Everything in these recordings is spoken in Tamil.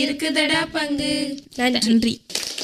இருக்குதடா பங்கு நன்றி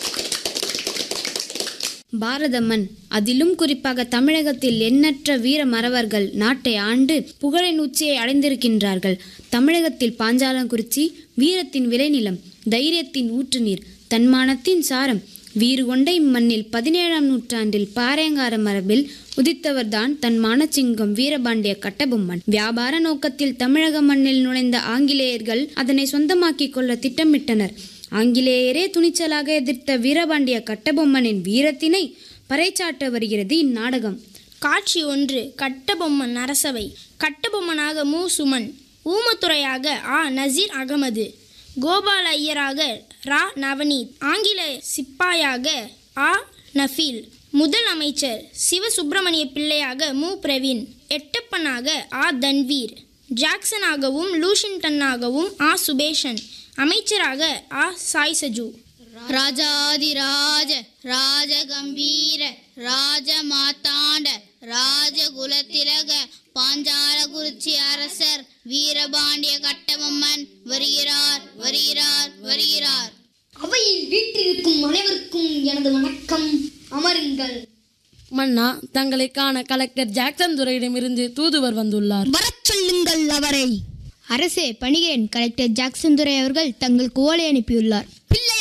பாரதமன் அதிலும் குறிப்பாக தமிழகத்தில் எண்ணற்ற வீர மறவர்கள் நாட்டை ஆண்டு புகழின் உச்சியை அடைந்திருக்கின்றார்கள் தமிழகத்தில் பாஞ்சாலங்குறிச்சி வீரத்தின் விளைநிலம் தைரியத்தின் ஊற்றுநீர் தன்மானத்தின் சாரம் வீறு கொண்ட இம்மண்ணில் பதினேழாம் நூற்றாண்டில் பாறையங்கார மரபில் உதித்தவர்தான் தன் மானச்சிங்கம் வீரபாண்டிய கட்டபொம்மன் வியாபார நோக்கத்தில் தமிழக மண்ணில் நுழைந்த ஆங்கிலேயர்கள் அதனை சொந்தமாக்கிக் கொள்ள திட்டமிட்டனர் ஆங்கிலேயரே துணிச்சலாக எதிர்த்த வீரபாண்டிய கட்டபொம்மனின் வீரத்தினை பறைசாட்ட வருகிறது இந்நாடகம் காட்சி ஒன்று கட்டபொம்மன் அரசவை கட்டபொம்மனாக மு சுமன் ஊமத்துறையாக ஆ நசீர் அகமது கோபால ஐயராக ரா நவநீத் ஆங்கில சிப்பாயாக ஆ நஃபீல் முதல் அமைச்சர் சிவசுப்பிரமணிய பிள்ளையாக மு பிரவீன் எட்டப்பனாக ஆ தன்வீர் ஜாக்சனாகவும் லூஷிங்டன்னாகவும் ஆ சுபேஷன் அமைச்சராக ஆ சாய் சஜு ராஜாதிராஜ ராஜகம்பீர ராஜமாத்தாண்ட ராஜகுலத்திலக பாஞ்சாலகுறிச்சி அரசர் வீரபாண்டிய கட்டபொம்மன் வருகிறார் வருகிறார் வருகிறார் அவையில் வீற்றிருக்கும் அனைவருக்கும் எனது வணக்கம் அமருங்கள் மன்னா தங்களை காண கலெக்டர் ஜாக்சன் துரையிடமிருந்து தூதுவர் வந்துள்ளார் வரச் சொல்லுங்கள் அவரை அரசே பணிகிறேன் கலெக்டர் ஜாக்சன் துரை அவர்கள் தங்களுக்கு ஓலை அனுப்பியுள்ளார் பிள்ளை